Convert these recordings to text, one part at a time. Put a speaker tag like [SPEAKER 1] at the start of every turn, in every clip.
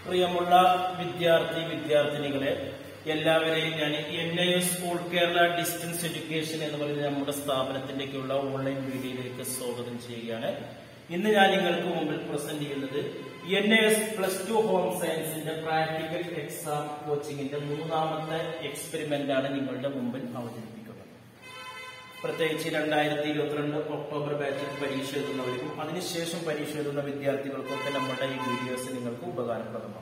[SPEAKER 1] പ്രിയമുള്ള വിദ്യാർത്ഥി വിദ്യാർത്ഥിനികളെ എല്ലാവരെയും ഞാൻ N I S school Kerala distance education എന്ന് പറയുന്ന നമ്മുടെ സ്ഥാപനത്തിലേക്കുള്ള ഓൺലൈൻ വീഡിയോയിലേക്ക് സ്വാഗതം ചെയ്യുകയാണ് ഇന്ന് ഞാൻ നിങ്ങൾക്ക് മുമ്പിൽ പ്രസന്റ് ചെയ്യുന്നത് N I S plus two home സയൻസിന്റെ പ്രാക്ടിക്കൽ എക്സാം കോച്ചിങ്ങിന്റെ മൂന്നാമത്തെ എക്സ്പെരിമെന്റ് ആണ് നിങ്ങളുടെ മുമ്പിൽ അവതരിപ്പിക്കുന്നത് പ്രത്യേകിച്ച് രണ്ടായിരത്തി ഇരുപത്തിരണ്ട് ഒക്ടോബർ ബാച്ചിൽ പരീക്ഷ എഴുതുന്നവർക്കും അതിനുശേഷം പരീക്ഷ എഴുതുന്ന വിദ്യാർത്ഥികൾക്കൊക്കെ നമ്മുടെ ഈ വീഡിയോസ് നിങ്ങൾക്ക് ഉപകാരപ്രദമാണ്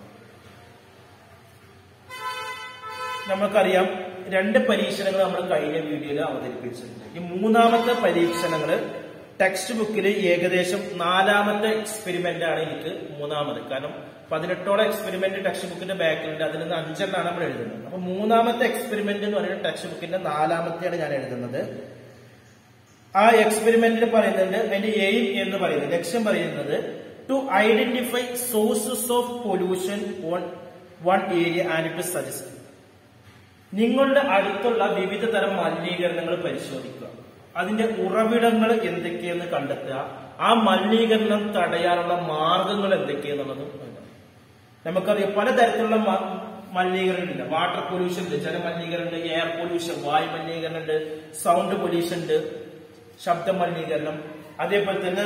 [SPEAKER 1] നമുക്കറിയാം രണ്ട് പരീക്ഷണങ്ങൾ നമ്മൾ കഴിഞ്ഞ വീഡിയോയിൽ അവതരിപ്പിച്ചിട്ടുണ്ട് ഈ മൂന്നാമത്തെ പരീക്ഷണങ്ങൾ ടെക്സ്റ്റ് ബുക്കിൽ ഏകദേശം നാലാമത്തെ എക്സ്പെരിമെന്റ് ആണ് എനിക്ക് മൂന്നാമത് കാരണം പതിനെട്ടോളം എക്സ്പെരിമെന്റ് ടെക്സ്റ്റ് ബുക്കിന്റെ ബാക്കിലുണ്ട് അതിൽ നിന്ന് അഞ്ചെണ്ണാണ് നമ്മൾ എഴുതുന്നത് അപ്പൊ മൂന്നാമത്തെ എക്സ്പെരിമെന്റ് എന്ന് പറയുന്നത് ടെക്സ്റ്റ് ബുക്കിന്റെ നാലാമത്തെയാണ് ഞാൻ എഴുതുന്നത് ആ എക്സ്പെരിമെന്റിൽ പറയുന്നുണ്ട് അതിന്റെ എയിം എന്ന് പറയുന്നത് ലക്ഷ്യം പറയുന്നത് to identify sources of pollution on one area and to suggest നിങ്ങളുടെ അടുത്തുള്ള വിവിധ തരം മലിനീകരണങ്ങൾ പരിശോധിക്കുക അതിന്റെ ഉറവിടങ്ങൾ എന്തൊക്കെയെന്ന് കണ്ടെത്തുക ആ മലിനീകരണം തടയാനുള്ള മാർഗങ്ങൾ എന്തൊക്കെയെന്നുള്ളതും എഴുതണം. നമുക്കറിയാം പലതരത്തിലുള്ള മ- മലിനീകരണമുണ്ട് വാട്ടർ പൊല്യൂഷൻ ഉണ്ട് ജല മലിനീകരണം ഉണ്ട് എയർ പൊല്യൂഷൻ വായു മലിനീകരണം ഉണ്ട് സൗണ്ട് പൊല്യൂഷൻ ഉണ്ട് ശബ്ദ മലിനീകരണം അതേപോലെ തന്നെ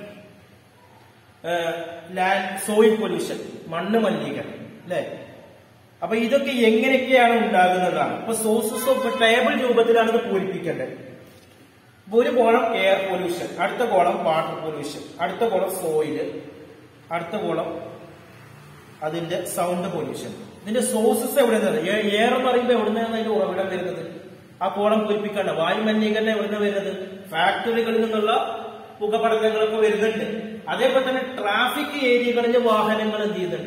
[SPEAKER 1] ലാൻഡ് സോയിൽ പൊല്യൂഷൻ മണ്ണ് മലിനീകരണം അല്ലെ അപ്പൊ ഇതൊക്കെ എങ്ങനെയൊക്കെയാണ് ഉണ്ടാകുന്നതാണ് ഇപ്പൊ സോഴ്സസ് ഓഫ് ടേബിൾ രൂപത്തിലാണ് ഇത് പൂരിപ്പിക്കേണ്ടത് ഇപ്പൊ ഒരു കോളം എയർ പൊല്യൂഷൻ അടുത്ത കോളം വാട്ടർ പൊല്യൂഷൻ അടുത്ത കോളം സോയില് അടുത്ത കോളം അതിന്റെ സൗണ്ട് പൊല്യൂഷൻ ഇതിന്റെ സോഴ്സസ് എവിടെ നിന്നാണ് എയർ എന്ന് പറയുമ്പോൾ എവിടെ നിന്നാണ് അതിന്റെ ഉറവിടം വരുന്നത് ആ കോളം പൂരിപ്പിക്കേണ്ട വായു മലിനീകരണം എവിടെ നിന്ന് വരുന്നത് ഫാക്ടറികളിൽ നിന്നുള്ള പുകപടലങ്ങളൊക്കെ വരുന്നുണ്ട് അതേപോലെ തന്നെ ട്രാഫിക് ഏരിയകളിൽ വാഹനങ്ങൾ എന്ത് ചെയ്യുന്നുണ്ട്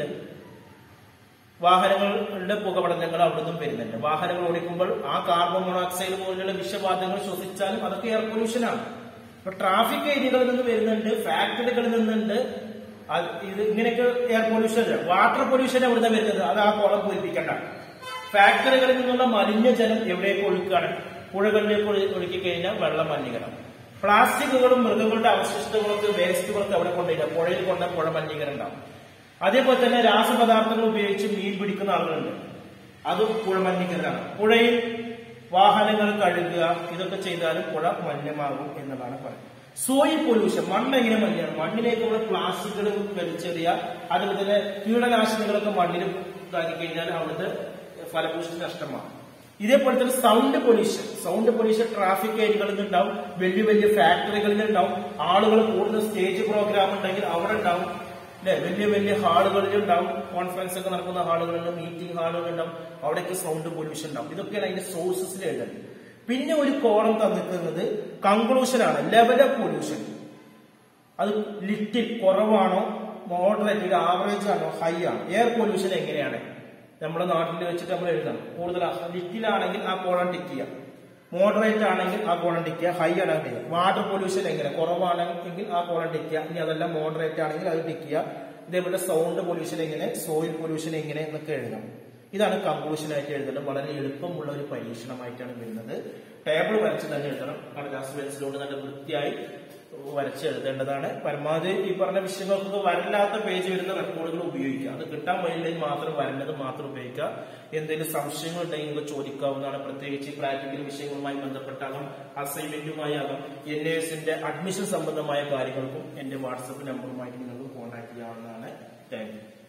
[SPEAKER 1] വാഹനങ്ങളുടെ പുകപടലങ്ങൾ അവിടെ നിന്നും വരുന്നുണ്ട് വാഹനങ്ങൾ ഓടിക്കുമ്പോൾ ആ കാർബൺ മോണോക്സൈഡ് പോലുള്ള വിഷവാതകങ്ങൾ ശ്വസിച്ചാലും അതൊക്കെ എയർ പൊല്യൂഷൻ ആണ് അപ്പൊ ട്രാഫിക് ഏരിയകളിൽ നിന്ന് വരുന്നുണ്ട് ഫാക്ടറികളിൽ നിന്നുണ്ട് അത് ഇത് ഇങ്ങനെയൊക്കെ എയർ പൊല്യൂഷൻ അല്ല വാട്ടർ പൊല്യൂഷൻ എവിടുന്ന വരുന്നത് അത് ആ കുളം പൂരിപ്പിക്കേണ്ട ഫാക്ടറികളിൽ നിന്നുള്ള മലിനജലം എവിടേക്ക് ഒഴുക്കുകയാണ് പുഴകളിലേക്ക് ഒഴു- ഒഴുക്കി കഴിഞ്ഞാൽ വെള്ളം മലിനീകരണം പ്ലാസ്റ്റിക്കുകളും മൃഗങ്ങളുടെ അവശിഷ്ടങ്ങളൊക്കെ വേസ്റ്റുകളൊക്കെ അവിടെ കൊണ്ടുപോയില്ല പുഴയിൽ കൊണ്ട പുഴ മലിനീകരണം ഉണ്ടാവും അതേപോലെ തന്നെ രാസപദാർത്ഥങ്ങൾ ഉപയോഗിച്ച് മീൻ പിടിക്കുന്ന ആളുകളുണ്ട് അതും പുഴ മലിനീകരണമാണ് പുഴയിൽ വാഹനങ്ങൾ കഴുകുക ഇതൊക്കെ ചെയ്താലും പുഴ മലിനമാകും എന്നതാണ് പറയുന്നത് സോയിൽ പൊല്യൂഷൻ മണ്ണ് എങ്ങനെ മലിനാണ് മണ്ണിലേക്കുള്ള പ്ലാസ്റ്റിക്കുകൾ വലിച്ചെറിയുക അതുപോലെ തന്നെ കീടനാശിനികളൊക്കെ മണ്ണിൽ ഇതാക്കി കഴിഞ്ഞാൽ അവിടുത്തെ ഫലപുഷ്ടി നഷ്ടമാണ് ഇതേപോലെ തന്നെ sound pollution sound pollution traffic ഏരിയകളിൽ നിന്നുണ്ടാവും വലിയ വലിയ ഫാക്ടറികളിൽ ഉണ്ടാവും ആളുകൾ കൂടുതൽ സ്റ്റേജ് പ്രോഗ്രാം ഉണ്ടെങ്കിൽ അവിടെ ഉണ്ടാവും അല്ലെ വലിയ വലിയ ഹാളുകളിൽ ഉണ്ടാവും കോൺഫറൻസ് ഒക്കെ നടക്കുന്ന ഹാളുകളിൽ മീറ്റിംഗ് ഹാളുകൾ ഉണ്ടാവും അവിടേക്ക് സൗണ്ട് പൊല്യൂഷൻ ഉണ്ടാവും ഇതൊക്കെയാണ് അതിന്റെ സോഴ്സസിൽ എഴുതുന്നത് പിന്നെ ഒരു കോളം തന്നിട്ടുള്ളത് കൺക്ലൂഷൻ ആണ് ലെവൽ ഓഫ് പൊല്യൂഷൻ അത് ലിറ്റിൽ കുറവാണോ മോഡറേറ്റ് ആവറേജ് ആണോ ഹൈ ആണോ എയർ പൊല്യൂഷൻ എങ്ങനെയാണ് നമ്മുടെ നാട്ടിൽ വെച്ചിട്ട് നമ്മൾ എഴുതണം കൂടുതൽ ലിറ്റിലാണെങ്കിൽ ആ കോളം ടിക്ക് ചെയ്യാം മോഡറേറ്റ് ആണെങ്കിൽ ആ കോളം ടിക്ക് ചെയ്യുക ഹൈ ആണെങ്കിൽ വാട്ടർ പൊല്യൂഷൻ എങ്ങനെ കുറവാണെങ്കിൽ ആ കോളം ടിക്ക് ചെയ്യുക ഇനി അതല്ല മോഡറേറ്റ് ആണെങ്കിൽ അത് ടിക്ക് ചെയ്യുക ഇതേപോലെ സൗണ്ട് പൊല്യൂഷൻ എങ്ങനെ സോയിൽ പൊല്യൂഷൻ എങ്ങനെ എന്നൊക്കെ എഴുതണം ഇതാണ് കൺക്ലൂഷൻ ആയിട്ട് എഴുതണം വളരെ എളുപ്പമുള്ള ഒരു പരീക്ഷണമായിട്ടാണ് വരുന്നത് ടേബിൾ വരച്ച് തന്നെ എഴുതണം കടലാസ് പെൻസിലോട് നല്ല വൃത്തിയായി വരച്ച് എഴുതേണ്ടതാണ് പരമാവധി ഈ പറഞ്ഞ വിഷയങ്ങൾക്കൊക്കെ വരല്ലാത്ത പേജ് വരുന്ന റെക്കോർഡുകൾ ഉപയോഗിക്കുക അത് കിട്ടാൻ വഴിയില്ലെങ്കിൽ മാത്രം വരേണ്ടത് മാത്രം ഉപയോഗിക്കുക എന്തെങ്കിലും സംശയങ്ങൾ ഉണ്ടെങ്കിൽ നിങ്ങൾക്ക് ചോദിക്കാവുന്നതാണ് പ്രത്യേകിച്ച് പ്രാക്ടിക്കൽ വിഷയങ്ങളുമായി ബന്ധപ്പെട്ടാകും അസൈൻമെന്റുമായി ആകും എൻ എസിന്റെ അഡ്മിഷൻ സംബന്ധമായ കാര്യങ്ങൾക്കും എന്റെ വാട്സപ്പ് നമ്പറുമായിട്ട് നിങ്ങൾക്ക് കോൺടാക്ട് ചെയ്യാവുന്നതാണ് താങ്ക് യു